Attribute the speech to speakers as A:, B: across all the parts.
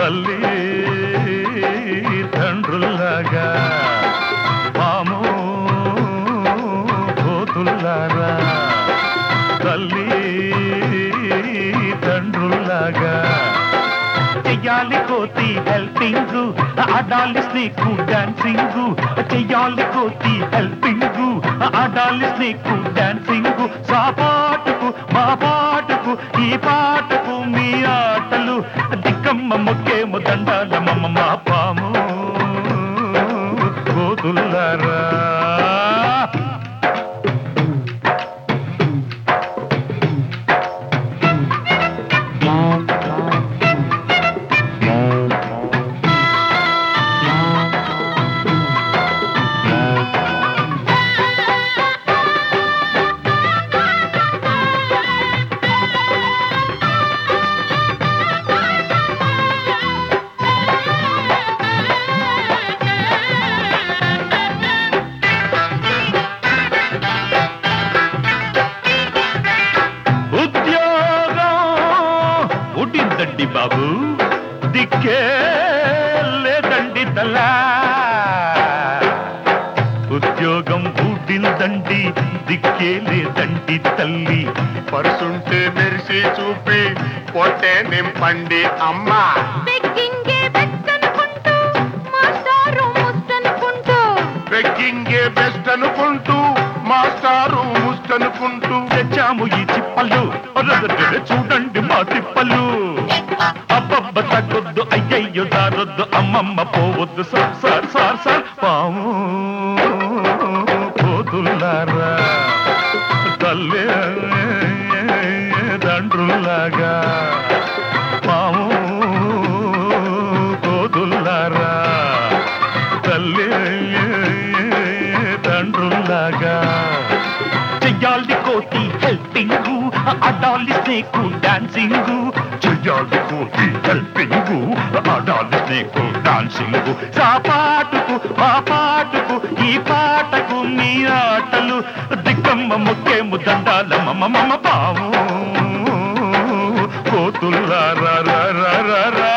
A: తల్లి తండ్రుల్లాగా పాము కోతుల్లారా తల్లి తండ్రుల్లాగా చెయ్యాలి కోతి హెల్పింగ్ ఆడాలి స్నేక్ డాన్సింగ్ చెయ్యాలి కోతి హెల్పింగ్ ఆడాలి స్నేక్ డాన్సింగ్ సాపాటుకు మా పాటకు ఈ పాటకు మీ ఆటలు దిక్కమ్మ మొక్కేము దండాల మమ్మ మా పాము కోతుల్లారా ఉద్యోగం ఉడిందండి బాబు దిక్కే లేదండి తలా ఉద్యోగం ఊడిందండి దిక్కే లేదండి తల్లి
B: పరుసుంటే మెరిసి చూపి పొట్టే నింపండి అమ్మా
C: బెగ్గింగే బెట్టనుకుంటూ మాస్టారు ముద్దనుకుంటూ
B: బెగ్గింగే బెస్ట్ అనుకుంటూ మాస్టారు ముస్తనుకుంటూ
A: తెచ్చాము ఈ చిప్పలు అరరరర చూడండి మా తిప్పలు అబ్బబ్బ తగ్గొద్దు అయ్యయ్యో దారొద్దు అమ్మమ్మ పోవద్దు సార్ సార్ సార్ సార్ పాము కోతుల్లారా తల్లి దండ్రుల్లాగా పాము కోతుల్లారా తల్లి తండ్రుల్లాగా చెయ్యాలి కోతి హెల్పింగ్ ఆడాలి స్నేకు డాన్సింగ్ చెయ్యాలి కోతి హెల్పింగ్ ఆడాలి స్నేకు డాన్సింగ్ సాపాటుకు ఆ పాటుకు ఈ పాటకు మీ ఆటలు దిక్కమ్మ ముక్కేము దండాల మమ్మ మమ్మ పాము కోతుల్లారా రా రా రా రా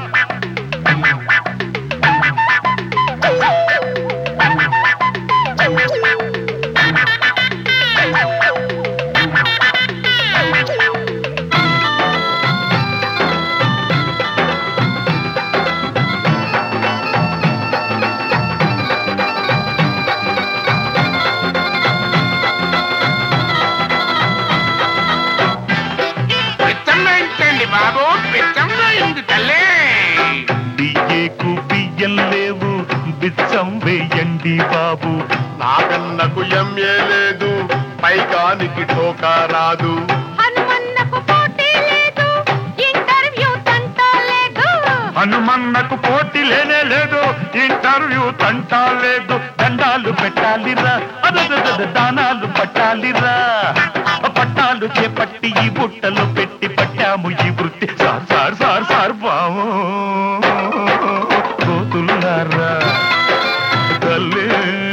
B: పిచ్చమ్మేంటండి బాబు పిచ్చమ్మ ఉంది తల్లే
A: బియ్యకు బియ్యం లేవు బిచ్చం వేయండి బాబు
B: నాగన్నకు ఎంఏ లేదు పైగానికి టోకా రాదు
C: హనుమన్నకు పోటీ లేదు ఇంటర్వ్యూ తంటా లేదు
A: హనుమన్నకు పోటీ లేనే లేదు ఇంటర్వ్యూ తంటా లేదు దండాలు పెట్టాలిరా అదదద దానాలు పట్టాలిరా పట్టాలు చేపట్టి ఈ బుట్టలో పెట్టి పట్టాము ఈ వృత్తి సార్ సార్ సార్ సార్ బావు కోతుల్లారా తల్లి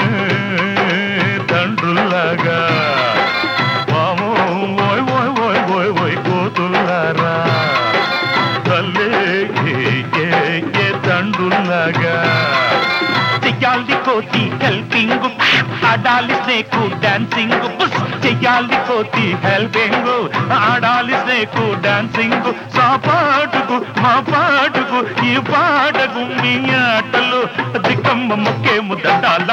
A: తండ్రుల్లాగా పాము ఓయ్ ఓయ్ ఓయ్ ఓయ్ ఓయ్ కోతుల్లారా తల్లి ఏ ఏ ఏ తండ్రుల్లాగా చెయ్యాలి కోతి హెల్పింగ్ ఆడాలి స్నేకు డాన్సింగ్ బుస్ చెయ్యాలి కోతి హెల్పింగ్ ఆడాలి స్నేకు డాన్సింగ్ సాపాటుకు మా పాటుకు ఈ పాటకు మీ ఆటలు దిక్కమ్మ ముక్కేము దండాల